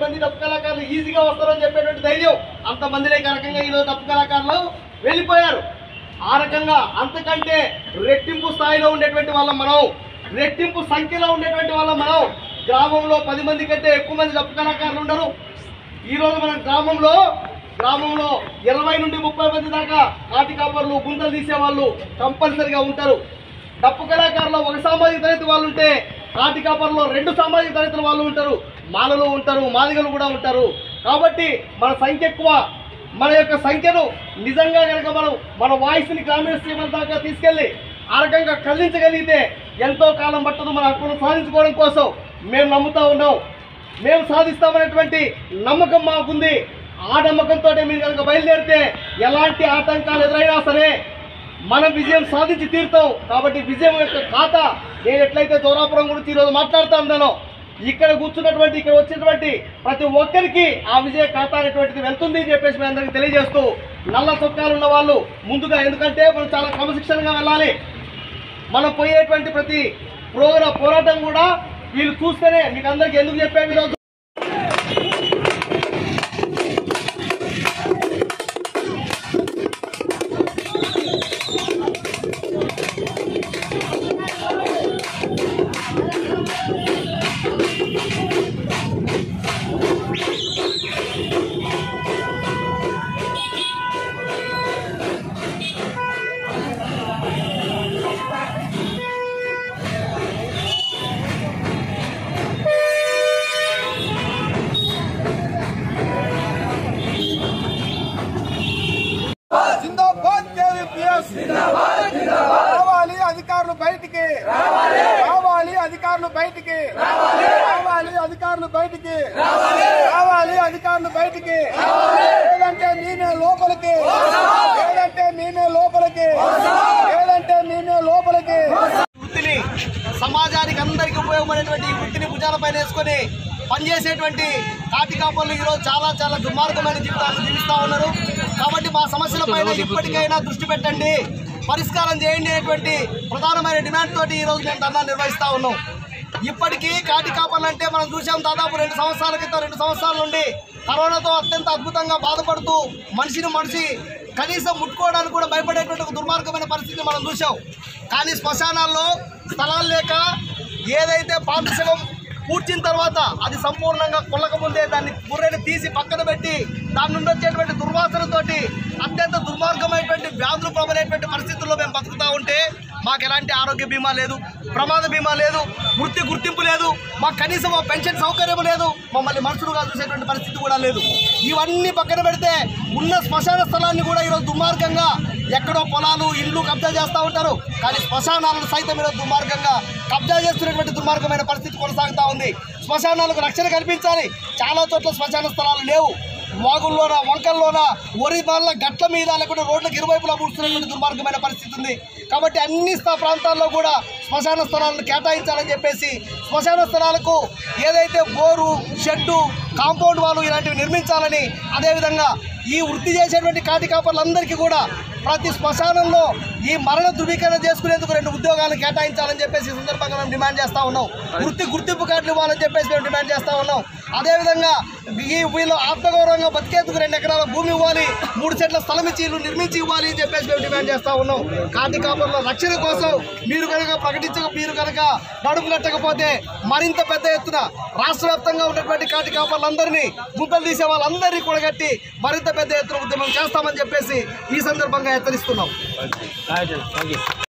ఉన్నటువంటి డప్పు కళాకారులు ఈజీగా వస్తారని చెప్పేటువంటి ధైర్యం అంతమందినే రకంగా ఈరోజు డప్పు కళాకారులు వెళ్ళిపోయారు ఆ రకంగా అంతకంటే రెట్టింపు స్థాయిలో ఉండేటువంటి వాళ్ళం మనం రెట్టింపు సంఖ్యలో ఉండేటువంటి వాళ్ళం మనం గ్రామంలో పది మంది కంటే ఎక్కువ మంది డప్పు కళాకారులు ఉండరు ఈ రోజు మన గ్రామంలో గ్రామంలో ఇరవై నుండి ముప్పై మంది దాకా కాటి కాపర్లు గుంతలు తీసేవాళ్ళు కంపల్సరిగా ఉంటారు డప్పు కళాకారులు ఒక సామాజిక తరగతి వాళ్ళు ఉంటే కాటి కాపర్లో రెండు సామాజిక తరగతుల వాళ్ళు ఉంటారు మాలలు ఉంటారు మాదిగలు కూడా ఉంటారు కాబట్టి మన సంఖ్య ఎక్కువ మన యొక్క సంఖ్యను నిజంగా కనుక మనం మన వాయిస్ని గ్రామీణ సీమల దాకా తీసుకెళ్ళి ఆ రకంగా కదిలించగలిగితే ఎంతో కాలం పట్టదు మన హక్కును సాధించుకోవడం కోసం మేము నమ్ముతా ఉన్నాం మేము సాధిస్తామనేటువంటి నమ్మకం మాకుంది ఆ నమ్మకంతో మీరు కనుక బయలుదేరితే ఎలాంటి ఆటంకాలు ఎదురైనా సరే మనం విజయం సాధించి తీరుతాం కాబట్టి విజయం యొక్క ఖాతా నేను ఎట్లయితే దోరాపురం గురించి ఈరోజు మాట్లాడుతా ఉన్నానో ఇక్కడ కూర్చున్నటువంటి ఇక్కడ వచ్చినటువంటి ప్రతి ఒక్కరికి ఆ విజయ ఖాతా అనేటువంటిది వెళ్తుంది అని చెప్పేసి మీ అందరికీ తెలియజేస్తూ నల్ల చొక్కాలు ఉన్న వాళ్ళు ముందుగా ఎందుకంటే మనం చాలా క్రమశిక్షణగా వెళ్ళాలి మనం పోయేటువంటి ప్రతి ప్రోగ్రా పోరాటం కూడా వీళ్ళు చూస్తేనే మీకు అందరికి ఎందుకు చెప్పాము ఈరోజు జిందాబాద్ కేవీపీఎస్ రావాలి అధికారులు బయటికి రావాలి అధికారులు బయటికి రావాలి అధికారులు బయటికి రావాలి అధికారులు బయటికి లేదంటే మేమే లోపలికి లేదంటే మేమే లోపలికి లేదంటే మేమే లోపలికి వృత్తిని సమాజానికి అందరికీ ఉపయోగపడేటువంటి ఈ వృత్తిని భుజాలపైన వేసుకొని పనిచేసేటువంటి కాటి కాపర్లు ఈరోజు చాలా చాలా దుర్మార్గమైన జీవితాలు జీవిస్తూ ఉన్నారు కాబట్టి మా సమస్యలపైన ఇప్పటికైనా దృష్టి పెట్టండి పరిష్కారం చేయండి అనేటువంటి ప్రధానమైన డిమాండ్ తోటి ఈరోజు మేము ధర్నా నిర్వహిస్తూ ఉన్నాం ఇప్పటికీ కాటి కాపర్లు అంటే మనం చూసాం దాదాపు రెండు సంవత్సరాల క్రితం రెండు సంవత్సరాల నుండి కరోనాతో అత్యంత అద్భుతంగా బాధపడుతూ మనిషిని మనిషి కనీసం ముట్టుకోవడానికి కూడా భయపడేటువంటి ఒక దుర్మార్గమైన పరిస్థితిని మనం చూసాం కానీ శ్మశానాల్లో స్థలాలు లేక ఏదైతే పాంతశవం పూడ్చిన తర్వాత అది సంపూర్ణంగా కొల్లకముందే దాన్ని బుర్రెని తీసి పక్కన పెట్టి దాని నుండి వచ్చేటువంటి దుర్వాసనతోటి అత్యంత దుర్మార్గమైనటువంటి వ్యాధులు ప్రబలేటువంటి పరిస్థితుల్లో మేము బతుకుతా ఉంటే మాకు ఎలాంటి ఆరోగ్య బీమా లేదు ప్రమాద బీమా లేదు వృత్తి గుర్తింపు లేదు మాకు కనీసం మా పెన్షన్ సౌకర్యం లేదు మమ్మల్ని మనుషులుగా చూసేటువంటి పరిస్థితి కూడా లేదు ఇవన్నీ పక్కన పెడితే ఉన్న శ్మశాన స్థలాన్ని కూడా ఈరోజు దుర్మార్గంగా ఎక్కడో పొలాలు ఇల్లు కబ్జా చేస్తూ ఉంటారు కానీ శ్మశానాలను సైతం ఈరోజు దుర్మార్గంగా కబ్జా చేస్తున్నటువంటి దుర్మార్గమైన పరిస్థితి కొనసాగుతూ ఉంది శ్మశానాలకు రక్షణ కల్పించాలి చాలా చోట్ల శ్మశాన స్థలాలు లేవు వాగుల్లోన వంకల్లోన వరి వాళ్ళ గట్ల మీద లేకుంటే రోడ్లకు ఇరువైపులా పూడుస్తున్నటువంటి దుర్మార్గమైన పరిస్థితి ఉంది కాబట్టి అన్ని స్థ- ప్రాంతాల్లో కూడా శ్మశాన స్థలాలను కేటాయించాలని చెప్పేసి శ్మశాన స్థలాలకు ఏదైతే బోరు షెడ్డు కాంపౌండ్ వాళ్ళు ఇలాంటివి నిర్మించాలని అదేవిధంగా ఈ వృత్తి చేసేటువంటి కాటి కాపర్లందరికీ కూడా ప్రతి శ్మశానంలో ఈ మరణ ధృవీకరణ చేసుకునేందుకు రెండు ఉద్యోగాలు కేటాయించాలని చెప్పేసి ఈ సందర్భంగా మేము డిమాండ్ చేస్తా ఉన్నాం వృత్తి గుర్తింపు కార్డులు ఇవ్వాలని చెప్పేసి మేము డిమాండ్ చేస్తా ఉన్నాం అదేవిధంగా ఈ వీళ్ళు ఆత్మగౌరవంగా బతికేందుకు రెండు ఎకరాల భూమి ఇవ్వాలి మూడు సెట్ల స్థలం ఇచ్చి ఇల్లు నిర్మించి ఇవ్వాలి అని చెప్పేసి మేము డిమాండ్ చేస్తా ఉన్నాం కాటి కాపర్ల రక్షణ కోసం మీరు కనుక ప్రకటించక మీరు కనుక నడుపు కట్టకపోతే మరింత పెద్ద ఎత్తున రాష్ట్ర వ్యాప్తంగా ఉన్నటువంటి కాటి కాపర్లందరినీ గుంతలు తీసే వాళ్ళందరినీ కూడగట్టి మరింత పెద్ద ఎత్తున ఉద్యమం చేస్తామని చెప్పేసి ఈ సందర్భంగా హెచ్చరిస్తున్నాం